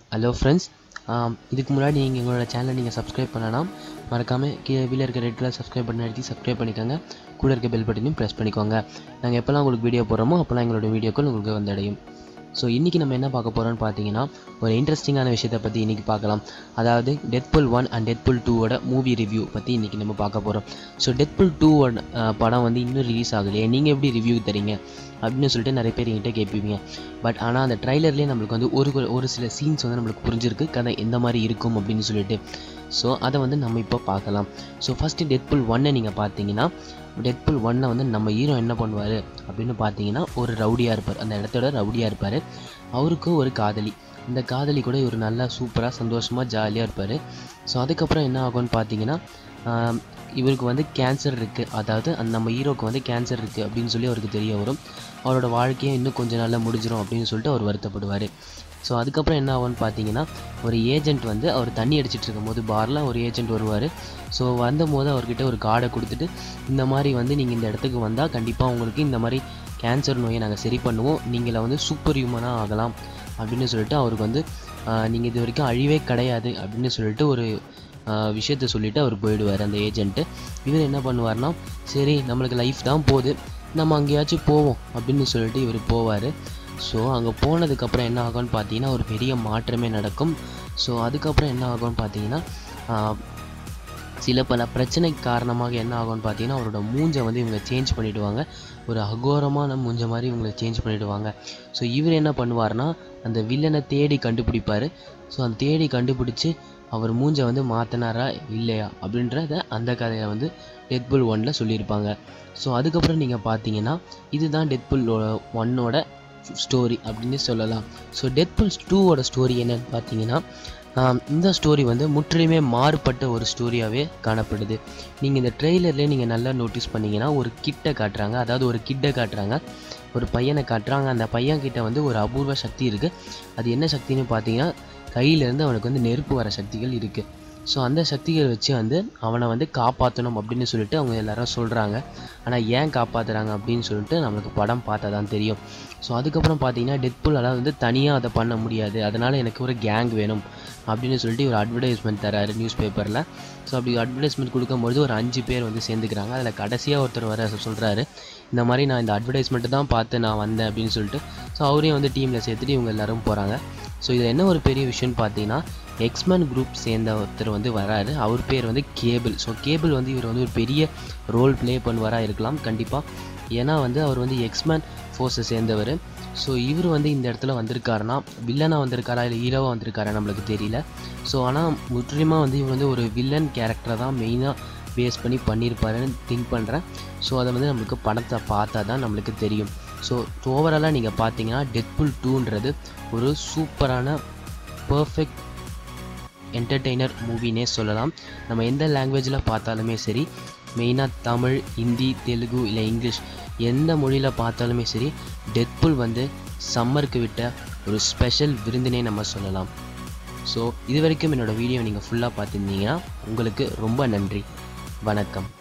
hello friends இதுக்கு முன்னாடி நீங்கள் எங்களோட சேனலை நீங்கள் சப்ஸ்கிரைப் பண்ணலாம் மறக்காமல் கீழே வீட்டில் இருக்க ரெட் கலர் சப்ஸ்கிரைப் பட்டன் அழுத்தி சப்ஸ்கிரைப் பண்ணிக்கோங்க கூட இருக்க பெல் பட்டனையும் ப்ரெஸ் பண்ணிக்கோங்க நாங்கள் எப்போல்லாம் உங்களுக்கு வீடியோ போடுறோமோ அப்போல்லாம் எங்களோட வீடியோக்கள் உங்களுக்கு வந்து அடையும் ஸோ இன்றைக்கி நம்ம என்ன பார்க்க போகிறோம்னு பார்த்தீங்கன்னா ஒரு இன்ட்ரெஸ்டிங்கான விஷயத்தை பற்றி இன்றைக்கி பார்க்கலாம் அதாவது டெத்புல் ஒன் அண்ட் டெத்புல் டூவோட மூவி ரிவ்யூ பற்றி இன்றைக்கி நம்ம பார்க்க போகிறோம் ஸோ டெத்புல் டூவோட படம் வந்து இன்னும் ரிலீஸ் ஆகலையே நீங்கள் எப்படி ரிவ்யூ தரீங்க அப்படின்னு சொல்லிட்டு நிறைய பேர் என்கிட்ட கேட்பீங்க பட் ஆனால் அந்த ட்ரைலர்லேயே நம்மளுக்கு வந்து ஒரு ஒரு சில சீன்ஸ் வந்து நம்மளுக்கு புரிஞ்சிருக்கு கதை எந்த மாதிரி இருக்கும் அப்படின்னு சொல்லிட்டு ஸோ அதை வந்து நம்ம இப்போ பார்க்கலாம் ஸோ ஃபஸ்ட்டு டெத்புல் ஒன்னை நீங்கள் பார்த்தீங்கன்னா டெத்புல் ஒன்னை வந்து நம்ம ஹீரோ என்ன பண்ணுவார் அப்படின்னு பார்த்தீங்கன்னா ஒரு ரவுடியாக இருப்பார் அந்த இடத்தோட ரவுடியாக இருப்பார் அவருக்கும் ஒரு காதலி இந்த காதலி கூட இவர் நல்லா சூப்பராக சந்தோஷமாக ஜாலியாக இருப்பார் ஸோ அதுக்கப்புறம் என்ன ஆகும்னு பார்த்தீங்கன்னா ஆம், இவருக்கு வந்து கேன்சர் இருக்குது அதாவது அந்த நம்ம ஹீரோக்கு வந்து கேன்சர் இருக்குது அப்படின்னு சொல்லி அவருக்கு தெரிய வரும் அவரோட வாழ்க்கையை இன்னும் கொஞ்ச நாளில் முடிஞ்சிடும் அப்படின்னு சொல்லிட்டு அவர் வருத்தப்படுவார் ஸோ அதுக்கப்புறம் என்ன ஆகும்னு பார்த்தீங்கன்னா ஒரு ஏஜென்ட் வந்து அவர் தண்ணி அடிச்சிட்டு இருக்கும்போது பாரில் ஒரு ஏஜென்ட் வருவார் ஸோ வந்தபோது அவர்கிட்ட ஒரு கார்டை கொடுத்துட்டு இந்த மாதிரி வந்து நீங்கள் இந்த இடத்துக்கு வந்தால் கண்டிப்பாக உங்களுக்கு இந்த மாதிரி கேன்சர் நோயை நாங்கள் சரி பண்ணுவோம் நீங்கள வந்து சூப்பர் ஹியூமனாக ஆகலாம் அப்படின்னு சொல்லிட்டு அவருக்கு வந்து நீங்கள் இது வரைக்கும் அழிவே கிடையாது அப்படின்னு சொல்லிட்டு ஒரு ஆஹ் விஷயத்த சொல்லிட்டு அவர் போயிடுவார் அந்த ஏஜென்ட்டு இவர் என்ன பண்ணுவார்னா சரி நம்மளுக்கு லைஃப் தான் போகுது நம்ம அங்கேயாச்சும் போவோம் அப்படின்னு சொல்லிட்டு இவர் போவார் ஸோ அங்கே போனதுக்கப்புறம் என்ன ஆகும்னு பார்த்தீங்கன்னா ஒரு பெரிய மாற்றமே நடக்கும் ஸோ அதுக்கப்புறம் என்ன ஆகும்னு பார்த்தீங்கன்னா ஆஹ் சில பல பிரச்சனை காரணமாக என்ன ஆகும்னு பார்த்தீங்கன்னா அவரோட மூஞ்சை வந்து இவங்க சேஞ்ச் பண்ணிவிடுவாங்க ஒரு அகோரமான மூஞ்ச மாதிரி இவங்களை சேஞ்ச் பண்ணிவிடுவாங்க ஸோ இவர் என்ன பண்ணுவார்னா அந்த வில்லனை தேடி கண்டுபிடிப்பார் ஸோ அந்த தேடி கண்டுபிடிச்சி அவர் மூஞ்சை வந்து மாற்றினாரா இல்லையா அப்படின்றத அந்த கதையை வந்து டெத்புல் ஒன்ல சொல்லியிருப்பாங்க ஸோ அதுக்கப்புறம் நீங்கள் பார்த்தீங்கன்னா இதுதான் டெத்புல் ஒன்னோட ஸ்டோரி அப்படின்னு சொல்லலாம் ஸோ டெத்புல் டூவோட ஸ்டோரி என்னன்னு பார்த்தீங்கன்னா ஆம், இந்த ஸ்டோரி வந்து முற்றிலுமே மாறுபட்ட ஒரு ஸ்டோரியாகவே காணப்படுது நீங்கள் இந்த ட்ரெய்லர்லேயே நீங்கள் நல்லா நோட்டீஸ் பண்ணீங்கன்னா ஒரு கிட்ட காட்டுறாங்க அதாவது ஒரு கிட்ட காட்டுறாங்க ஒரு பையனை காட்டுறாங்க அந்த பையன் கிட்ட வந்து ஒரு அபூர்வ சக்தி இருக்குது அது என்ன சக்தின்னு பார்த்தீங்கன்னா கையிலேருந்து அவனுக்கு வந்து நெருப்பு வர சக்திகள் இருக்குது ஸோ அந்த சக்திகள் வச்சு வந்து அவனை வந்து காப்பாற்றணும் அப்படின்னு சொல்லிட்டு அவங்க எல்லாரும் சொல்கிறாங்க ஆனால் ஏன் காப்பாற்றுறாங்க அப்படின்னு சொல்லிட்டு நம்மளுக்கு படம் பார்த்தா தான் தெரியும் ஸோ அதுக்கப்புறம் பார்த்தீங்கன்னா டெத்புல்லால் வந்து தனியாக அதை பண்ண முடியாது அதனால் எனக்கு ஒரு கேங் வேணும் அப்படின்னு சொல்லிட்டு ஒரு அட்வர்டைஸ்மெண்ட் தராரு நியூஸ் பேப்பரில் ஸோ அப்படி அட்வர்டைஸ்மெண்ட் கொடுக்கும்பொழுது ஒரு அஞ்சு பேர் வந்து சேர்ந்துக்கிறாங்க அதில் கடைசியாக ஒருத்தர் வர சொல்கிறாரு இந்த மாதிரி நான் இந்த அட்வர்டைஸ்மெண்ட்டு தான் பார்த்து நான் வந்தேன் அப்படின்னு சொல்லிட்டு ஸோ அவரையும் வந்து டீமில் சேர்த்துட்டு இவங்க எல்லாரும் போகிறாங்க ஸோ இதில் என்ன ஒரு பெரிய விஷயம்னு பார்த்தீங்கன்னா எக்ஸ்மேன் குரூப் சேர்ந்த ஒருத்தர் வந்து வராரு அவர் பேர் வந்து கேபிள் ஸோ கேபிள் வந்து இவர் வந்து ஒரு பெரிய ரோல் ப்ளே பண்ணுவாராக இருக்கலாம் கண்டிப்பாக ஏன்னா வந்து அவர் வந்து எக்ஸ்மேன் ஃபோர்ஸை சேர்ந்தவர் ஸோ இவர் வந்து இந்த இடத்துல வந்திருக்காருன்னா வில்லனாக வந்திருக்காரா இல்லை ஹீரோவாக வந்திருக்காரா நம்மளுக்கு தெரியல ஸோ ஆனால் முற்றிலுமாக வந்து இவர் வந்து ஒரு வில்லன் கேரக்டரை தான் மெயினாக பேஸ் பண்ணி பண்ணியிருப்பாருன்னு திங்க் பண்ணுறேன் ஸோ அதை வந்து நம்மளுக்கு படத்தை பார்த்தா தான் நம்மளுக்கு தெரியும் ஸோ ஓவராலாக நீங்கள் பார்த்தீங்கன்னா டெத்புல் டூன்றது ஒரு சூப்பரான பர்ஃபெக்ட் என்டர்டெய்னர் மூவினே சொல்லலாம் நம்ம எந்த லாங்குவேஜில் பார்த்தாலுமே சரி மெயினாக தமிழ் ஹிந்தி தெலுங்கு இல்லை இங்கிலீஷ் எந்த மொழியில் பார்த்தாலுமே சரி டெத்புல் வந்து சம்மருக்கு விட்ட ஒரு ஸ்பெஷல் விருந்தினே நம்ம சொல்லலாம் ஸோ இது வரைக்கும் என்னோடய வீடியோ நீங்கள் ஃபுல்லாக பார்த்துருந்தீங்கன்னா உங்களுக்கு ரொம்ப நன்றி வணக்கம்